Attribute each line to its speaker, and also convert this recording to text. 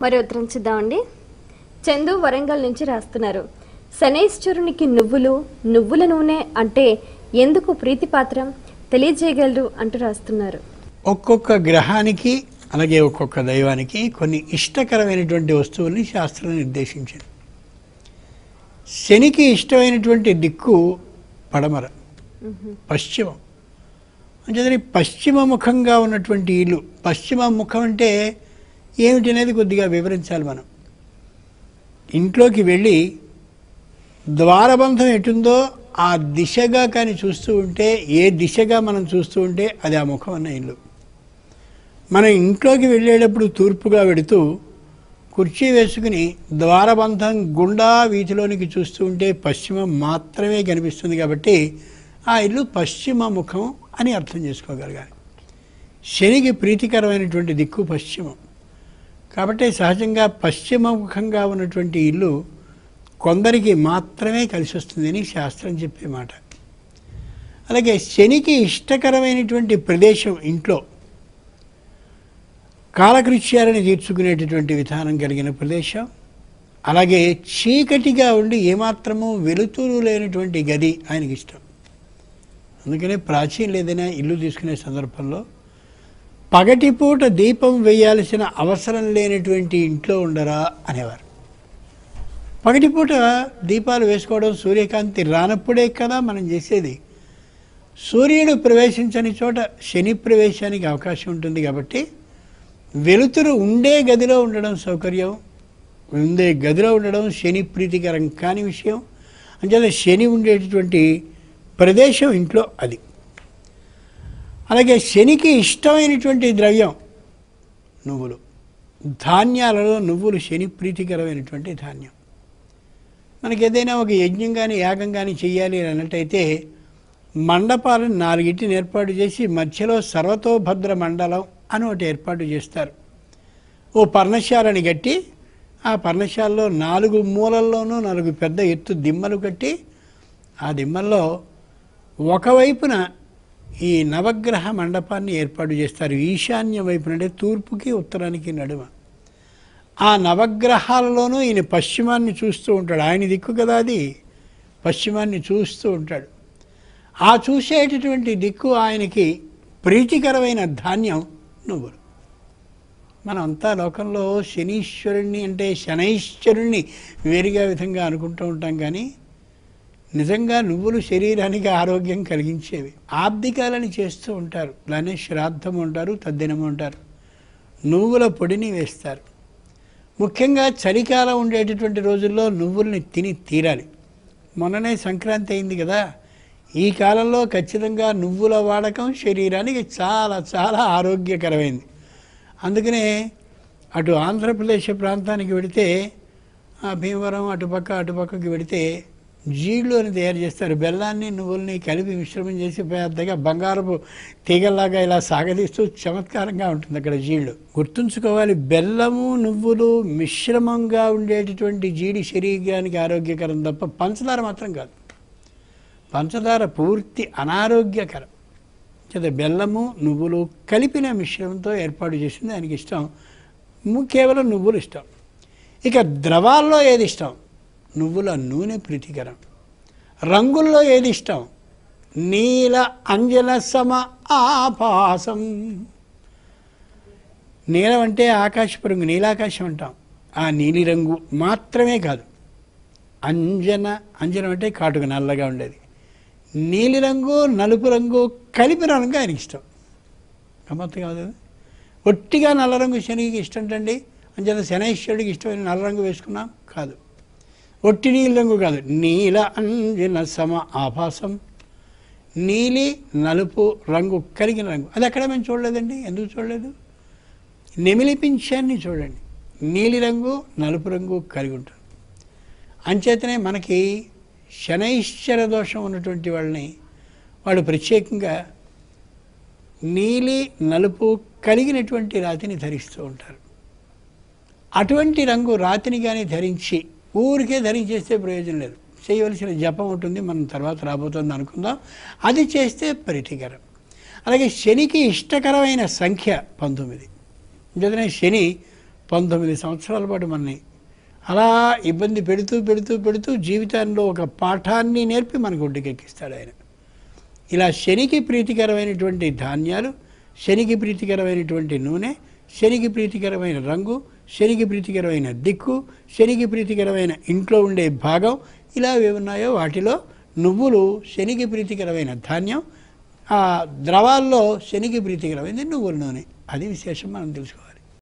Speaker 1: మరి ఉత్తరం చూద్దామండి చందు వరంగల్ నుంచి రాస్తున్నారు శనైశ్వరునికి నువ్వులు నువ్వుల నూనె అంటే ఎందుకు ప్రీతిపాత్రం తెలియజేయగలరు అంటూ రాస్తున్నారు
Speaker 2: ఒక్కొక్క గ్రహానికి అలాగే ఒక్కొక్క దైవానికి కొన్ని ఇష్టకరమైనటువంటి వస్తువుల్ని శాస్త్రం నిర్దేశించింది శనికి ఇష్టమైనటువంటి దిక్కు పడమర పశ్చిమం అంచేతని పశ్చిమ ముఖంగా ఉన్నటువంటి ఇల్లు పశ్చిమ ముఖం అంటే ఏమిటి అనేది కొద్దిగా వివరించాలి మనం ఇంట్లోకి వెళ్ళి ద్వారబంధం ఎటుందో ఆ దిశగా కానీ చూస్తూ ఉంటే ఏ దిశగా మనం చూస్తూ ఉంటే అది ఆ ముఖం అన్న ఇల్లు మనం ఇంట్లోకి వెళ్ళేటప్పుడు తూర్పుగా వెడుతూ కుర్చీ వేసుకుని ద్వారబంధం గుండా వీధిలోనికి చూస్తూ ఉంటే పశ్చిమం మాత్రమే కనిపిస్తుంది కాబట్టి ఆ ఇల్లు పశ్చిమ ముఖం అని అర్థం చేసుకోగలగాలి శనికి ప్రీతికరమైనటువంటి దిక్కు పశ్చిమం కాబట్టి సహజంగా పశ్చిమ ముఖంగా ఉన్నటువంటి ఇల్లు కొందరికి మాత్రమే కలిసి వస్తుందని శాస్త్రం చెప్పే మాట అలాగే శనికి ఇష్టకరమైనటువంటి ప్రదేశం ఇంట్లో కాలకృత్యాలను తీర్చుకునేటటువంటి విధానం కలిగిన ప్రదేశం అలాగే చీకటిగా ఉండి ఏమాత్రము వెలుతురు లేనటువంటి గది ఆయనకి ఇష్టం అందుకనే ప్రాచీన ఏదైనా ఇల్లు తీసుకునే సందర్భంలో పగటిపూట దీపం వేయాల్సిన అవసరం లేనటువంటి ఇంట్లో ఉండరా అనేవారు పగటిపూట దీపాలు వేసుకోవడం సూర్యకాంతి రానప్పుడే కదా మనం చేసేది సూర్యుడు ప్రవేశించని చోట శని ప్రవేశానికి అవకాశం ఉంటుంది కాబట్టి వెలుతురు ఉండే గదిలో ఉండడం సౌకర్యం ఉండే గదిలో ఉండడం శని ప్రీతికరం కాని విషయం అంచేత శని ఉండేటటువంటి ప్రదేశం ఇంట్లో అది అలాగే శనికి ఇష్టమైనటువంటి ద్రవ్యం నువ్వులు ధాన్యాలలో నువ్వులు శని ప్రీతికరమైనటువంటి ధాన్యం మనకి ఏదైనా ఒక యజ్ఞం కానీ యాగం కానీ చెయ్యాలి అని అన్నట్టయితే మండపాలను నాలుగిటిని ఏర్పాటు చేసి మధ్యలో సర్వతోభద్ర మండలం అని ఒకటి ఏర్పాటు చేస్తారు ఓ పర్ణశాలని కట్టి ఆ పర్ణశాలలో నాలుగు మూలల్లోనూ నాలుగు పెద్ద ఎత్తు దిమ్మలు కట్టి ఆ దిమ్మల్లో ఒకవైపున ఈ నవగ్రహ మండపాన్ని ఏర్పాటు చేస్తారు ఈశాన్య వైపున అంటే తూర్పుకి ఉత్తరానికి నడుమ ఆ నవగ్రహాలలోనూ ఈయన పశ్చిమాన్ని చూస్తూ ఉంటాడు ఆయన దిక్కు కదా అది పశ్చిమాన్ని చూస్తూ ఉంటాడు ఆ చూసేటటువంటి దిక్కు ఆయనకి ప్రీతికరమైన ధాన్యం నువ్వులు మనం అంతా లోకంలో శనీశ్వరుణ్ణి అంటే శనైశ్వరుణ్ణి వేరుగా విధంగా అనుకుంటూ ఉంటాం కానీ నిజంగా నువ్వులు శరీరానికి ఆరోగ్యం కలిగించేవి ఆబ్దికాలని చేస్తూ ఉంటారు దాన్ని శ్రాద్ధం ఉంటారు తద్దినము ఉంటారు నువ్వుల పొడిని వేస్తారు ముఖ్యంగా చలికాలం ఉండేటటువంటి రోజుల్లో నువ్వుల్ని తిని తీరాలి మొన్ననే సంక్రాంతి అయింది కదా ఈ కాలంలో ఖచ్చితంగా నువ్వుల వాడకం శరీరానికి చాలా చాలా ఆరోగ్యకరమైంది అందుకనే అటు ఆంధ్రప్రదేశ్ ప్రాంతానికి వెడితే ఆ భీమవరం అటుపక్క అటుపక్కకి వెడితే జీళ్ళు అని తయారు చేస్తారు బెల్లాన్ని నువ్వుల్ని కలిపి మిశ్రమం చేసి పెద్దగా బంగారపు తీగల్లాగా ఇలా సాగదీస్తూ చమత్కారంగా ఉంటుంది అక్కడ జీళ్ళు గుర్తుంచుకోవాలి బెల్లము నువ్వులు మిశ్రమంగా ఉండేటటువంటి జీడి శరీరానికి ఆరోగ్యకరం తప్ప పంచదార మాత్రం కాదు పంచదార పూర్తి అనారోగ్యకరం చేత బెల్లము నువ్వులు కలిపిన మిశ్రమంతో ఏర్పాటు చేసింది ఆయనకి ఇష్టం ము- కేవలం నువ్వులు ఇష్టం ఇక ద్రవాల్లో ఏది ఇష్టం నువ్వుల నూనె ప్రీతికరం రంగుల్లో ఏది ఇష్టం నీల అంజన సమ ఆపాసం నీలం అంటే ఆకాశపు రంగు నీలాకాశం అంటాం ఆ నీలిరంగు మాత్రమే కాదు అంజన అంజనం అంటే కాటుక నల్లగా ఉండేది నీలిరంగు నలుపు రంగు కలిపి రంగు ఆయనకి ఇష్టం గమ్మత్తు కాదు అది? ఒట్టిగా నల్ల రంగు శనికి ఇష్టం అండి అంచేత శనైశ్వరుడికి ఇష్టమైన నల్ల రంగు వేసుకున్నాం కాదు ఒట్టి నీలి రంగు కాదు నీల అంజన సమ ఆభాసం నీలి నలుపు రంగు కలిగిన రంగు అది ఎక్కడ మేము చూడలేదండి ఎందుకు చూడలేదు నెమిలి పింఛాన్ని చూడండి నీలి రంగు నలుపు రంగు కలిగి ఉంటుంది అంచేతనే మనకి శనైశ్వర దోషం ఉన్నటువంటి వాళ్ళని వాళ్ళు ప్రత్యేకంగా నీలి నలుపు కలిగినటువంటి రాతిని ధరిస్తూ ఉంటారు అటువంటి రంగు రాతిని కానీ ధరించి ఊరికే ధరించేస్తే ప్రయోజనం లేదు చేయవలసిన జపం ఉంటుంది మనం తర్వాత రాబోతుంది అనుకుందాం అది చేస్తే ప్రీతికరం అలాగే శనికి ఇష్టకరమైన సంఖ్య పంతొమ్మిది ఎందుకంటే శని పంతొమ్మిది సంవత్సరాల పాటు మనని అలా ఇబ్బంది పెడుతూ పెడుతూ పెడుతూ జీవితంలో ఒక పాఠాన్ని నేర్పి మనకు ఒడ్డుకెక్కిస్తాడు ఆయన ఇలా శనికి ప్రీతికరమైనటువంటి ధాన్యాలు శనికి ప్రీతికరమైనటువంటి నూనె శనికి ప్రీతికరమైన రంగు శనికి ప్రీతికరమైన దిక్కు శనికి ప్రీతికరమైన ఇంట్లో ఉండే భాగం ఇలా ఏవి ఉన్నాయో వాటిలో నువ్వులు శనికి ప్రీతికరమైన ధాన్యం ఆ ద్రవాల్లో శనికి ప్రీతికరమైనది నువ్వుల నూనె అది విశేషం మనం తెలుసుకోవాలి